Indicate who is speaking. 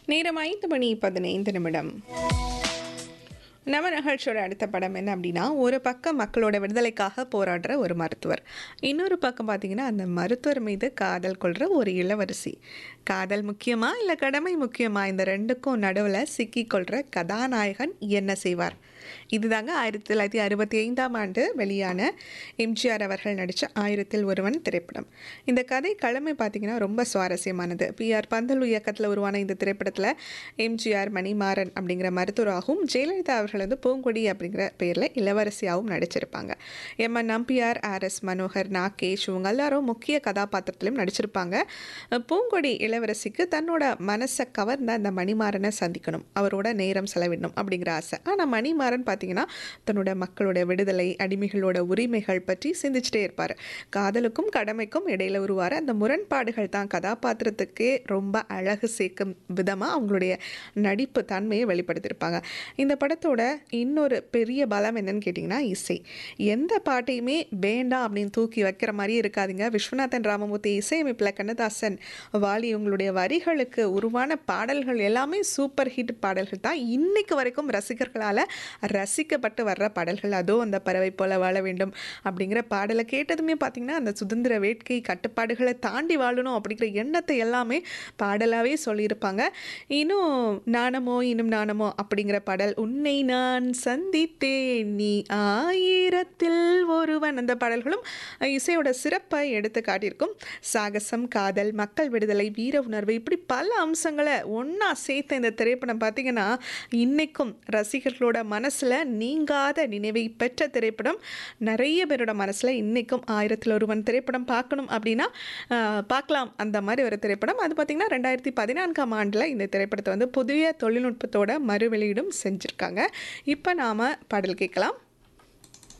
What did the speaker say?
Speaker 1: நேரம் ஐந்து மணி பதினைந்து நிமிடம் நம்ம நிகழ்ச்சியோட அடுத்த படம் என்ன அப்படின்னா ஒரு பக்கம் மக்களோட விடுதலைக்காக போராடுற ஒரு மருத்துவர் இன்னொரு பக்கம் பார்த்தீங்கன்னா அந்த மருத்துவர் மீது காதல் கொள்கிற ஒரு இளவரசி காதல் முக்கியமா இல்லை கடமை முக்கியமா இந்த ரெண்டுக்கும் நடுவில் சிக்கிக்கொள்கிற கதாநாயகன் என்ன செய்வார் இதுதாங்க ஆயிரத்தி தொள்ளாயிரத்தி அறுபத்தி ஐந்தாம் ஆண்டு வெளியான எம்ஜிஆர் அவர்கள் நடித்த ஆயிரத்தில் ஒருவன் திரைப்படம் இந்த கதை கிழமை பார்த்தீங்கன்னா ரொம்ப சுவாரஸ்யமானது பி ஆர் பந்தலு இயக்கத்தில் உருவான இந்த திரைப்படத்தில் எம்ஜிஆர் மணிமாறன் அப்படிங்கிற மருத்துவராகவும் ஜெயலலிதா அவர்கள் வந்து பூங்கொடி அப்படிங்கிற பேரில் இளவரசியாகவும் நடிச்சிருப்பாங்க M N Nambiar R S Manohar Nagesh இவங்க எல்லாரும் முக்கிய கதாபாத்திரத்திலும் நடிச்சிருப்பாங்க பூங்கொடி இளவரசிக்கு தன்னோட மனசை கவர்ந்த அந்த மணிமாறனை சந்திக்கணும் அவரோட நேரம் செலவிடணும் அப்படிங்கிற ஆசை ஆனால் மணிமாறன் பார்த்தீங்கன்னா தன்னோட மக்களோட விடுதலை அடிமைகளோட உரிமைகள் பற்றி சிந்திச்சுட்டே இருப்பார் காதலுக்கும் கடமைக்கும் இடையில உருவார அந்த முரண்பாடுகள் தான் கதாபாத்திரத்துக்கே ரொம்ப அழகு சேர்க்கும் விதமாக அவங்களுடைய நடிப்பு தன்மையை வெளிப்படுத்தியிருப்பாங்க இந்த படத்தோட இன்னொரு பெரிய பலம் என்னன்னு கேட்டிங்கன்னா இசை எந்த பாட்டையுமே வேண்டாம் அப்படின்னு தூக்கி வைக்கிற மாதிரி இருக்காதுங்க விஸ்வநாதன் ராமமூர்த்தி இசையமைப்பில் கண்ணதாசன் வாலி இவங்களுடைய வரிகளுக்கு உருவான பாடல்கள் எல்லாமே சூப்பர் ஹிட் பாடல்கள் தான் இன்னைக்கு வரைக்கும் ரசிகர்களால் ரசிக்கப்பட்டு வர்ற பாடல்கள் அதோ அந்த பறவை போல வாழ வேண்டும் அப்படிங்கிற பாடலை கேட்டதுமே பார்த்திங்கன்னா அந்த சுதந்திர வேட்கை கட்டுப்பாடுகளை தாண்டி வாழணும் அப்படிங்கிற எண்ணத்தை எல்லாமே பாடலாகவே சொல்லியிருப்பாங்க இன்னும் நாணமோ இன்னும் நாணமோ அப்படிங்கிற பாடல் உன்னை நான் சந்தித்தேன் நீ ஆயிரத்தில் ஒருவன் அந்த பாடல்களும் இசையோட சிறப்பை எடுத்து காட்டியிருக்கும் சாகசம் காதல் மக்கள் விடுதலை வீர உணர்வு இப்படி பல அம்சங்களை ஒன்றா சேர்த்த இந்த திரைப்படம் பார்த்திங்கன்னா இன்றைக்கும் ரசிகர்களோட மனசில் நீங்காத நினைவை பெற்ற திரைப்படம் நிறைய பேரோட மனசில் இன்றைக்கும் ஆயிரத்தில் ஒருவன் திரைப்படம் பார்க்கணும் அப்படின்னா ஆஹ், பார்க்கலாம் அந்த மாதிரி ஒரு திரைப்படம் அது பார்த்திங்கன்னா ரெண்டாயிரத்தி பதினான்காம் ஆண்டில் இந்த திரைப்படத்தை வந்து புதிய தொழில்நுட்பத்தோட மறு வெளியீடும் செஞ்சுருக்காங்க இப்போ நாம் பாடல் கேட்கலாம்